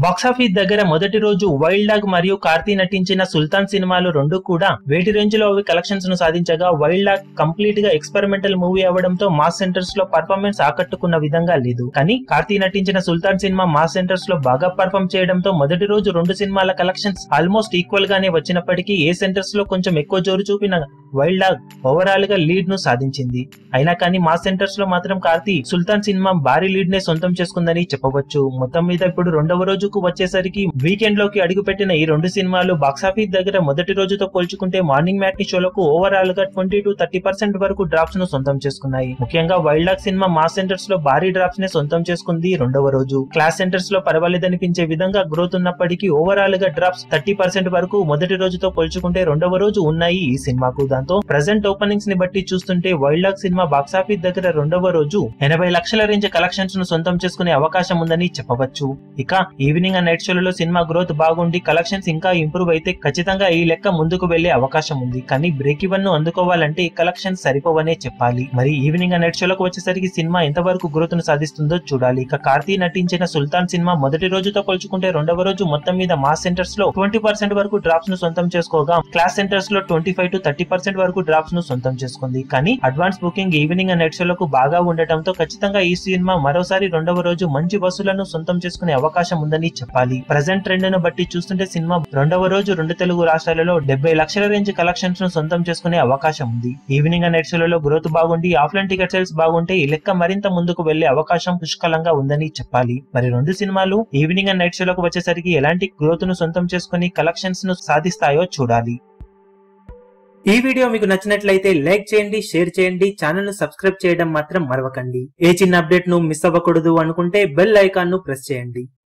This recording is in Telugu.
బాక్సాఫీస్ దగ్గర మొదటి రోజు వైల్డ్ డాగ్ మరియు కార్తీ నటించిన సుల్తాన్ సినిమాలు రెండు కూడా వేటి రేంజ్ లో అవి కలెక్షన్స్ ను సాధించగా వైల్డ్ డాగ్ కంప్లీట్ గా ఎక్స్పెరిమెంటల్ మూవీ అవ్వడంతో మాస్ సెంటర్స్ లో పర్ఫార్మెన్స్ ఆకట్టుకున్న విధంగా లేదు కానీ కార్తీ నటించిన సుల్తాన్ సినిమా మాస్ సెంటర్స్ లో బాగా పర్ఫార్మ్ చేయడంతో మొదటి రోజు రెండు సినిమాల కలెక్షన్స్ ఆల్మోస్ట్ ఈక్వల్ గానే వచ్చినప్పటికీ ఏ సెంటర్స్ లో కొంచెం ఎక్కువ జోరు చూపిన వైల్డ్ డాగ్ ఓవరాల్ గా లీడ్ ను సాధించింది అయినా కానీ మాస్ సెంటర్స్ లో మాత్రం కార్తీ సుల్తాన్ సినిమా భారీ లీడ్ నే సొంతం చేసుకుందని చెప్పవచ్చు మొత్తం మీద ఇప్పుడు రెండవ రోజుకు వచ్చేసరికి వీకెండ్ లోకి అడుగుపెట్టిన ఈ రెండు సినిమాలు బాక్సాఫీస్ దగ్గర మొదటి రోజుతో పోల్చుకుంటే మార్నింగ్ మ్యాట్ని షోలకు ఓవరాల్ గా ట్వంటీ టు థర్టీ పర్సెంట్ వరకు డ్రాప్స్ ను సొంతం చేసుకున్నాయి ముఖ్యంగా wild dog cinema mass centres లో భారీ డ్రాప్స్ నే సొంతం చేసుకుంది రెండవ రోజు క్లాస్ సెంటర్స్ లో పర్వాలేదనిపించే విధంగా గ్రోత్ ఉన్నప్పటికీ ఓవరాల్ గా డ్రాప్స్ థర్టీ పర్సెంట్ వరకు మొదటి రోజుతో పోల్చుకుంటే రెండవ రోజు ఉన్నాయి ఈ సినిమాకు దాంతో ప్రజెంట్ ఓపెనింగ్స్ ని బట్టి చూస్తుంటే వైల్డ్ డాగ్ సినిమా బాక్సాఫీస్ దగ్గర రెండవ రోజు ఎనభై లక్షల రేంజ్ కలెక్షన్స్ ను సొంతం చేసుకునే అవకాశం ఉందని చెప్పవచ్చు ఇక ఈవినింగ్ అండ్ నైట్ షోలలో సినిమా గ్రోత్ బాగుండి కలెక్షన్స్ ఇంకా ఇంప్రూవ్ అయితే ఖచ్చితంగా ఈ లెక్క ముందుకు వెళ్లే అవకాశం ఉంది కానీ బ్రేక్ ఈవెన్ ను అందుకోవాలంటే ఈ కలెక్షన్స్ సరిపోవనే చెప్పాలి మరి ఈవినింగ్ అండ్ నైట్ షోలకు వచ్చేసరికి సినిమా ఎంతవరకు గ్రోత్ ను సాధిస్తుందో చూడాలి ఇక కార్తీ నటించిన సుల్తాన్ సినిమా మొదటి రోజుతో పోల్చుకుంటే రెండవ రోజు మొత్తం మీద మాస్ సెంటర్స్ లో ట్వంటీ పర్సెంట్ వరకు డ్రాప్స్ ను సొంతం చేసుకోగా క్లాస్ సెంటర్స్ లో twenty five to thirty percent వరకు డ్రాప్స్ ను సొంతం చేసుకుంది కానీ advance booking evening and night షోలకు బాగా ఉండటంతో ఖచ్చితంగా ఈ సినిమా మరోసారి రెండవ రోజు మంచి వసూలను సొంతం చేసుకునే అవకాశం ఉందని చెప్పాలి ప్రజెంట్ ట్రెండ్ ను బట్టి చూస్తుంటే సినిమా రెండవ రోజు రెండు తెలుగు రాష్ట్రాలలో డెబ్బై లక్షల రేంజ్ కలెక్షన్స్ ను సొంతం చేసుకునే అవకాశం ఉంది ఈవినింగ్ అండ్ నైట్ షోలలో గ్రోత్ బాగుండి ఆఫ్లైన్ టికెట్ సేల్స్ బాగుంటే ఈ లెక్క మరింత ముందుకు వెళ్లే అవకాశం పుష్కలంగా ఉందని చెప్పాలి మరి రెండు సినిమాలు ఈవినింగ్ అండ్ నైట్ షోలకు వచ్చేసరికి ఎలాంటి గ్రోత్ ను సొంతం చేసుకుని కలెక్షన్స్ ను సాధిస్తాయో చూడాలి ఈ వీడియో మీకు నచ్చినట్లయితే లైక్ చేయండి షేర్ చేయండి ఛానల్ ను సబ్స్క్రైబ్ చేయడం మాత్రం మరవకండి ఏ చిన్న అప్డేట్ ను మిస్ అవ్వకూడదు అనుకుంటే బెల్ ఐకాన్ ను ప్రెస్ చేయండి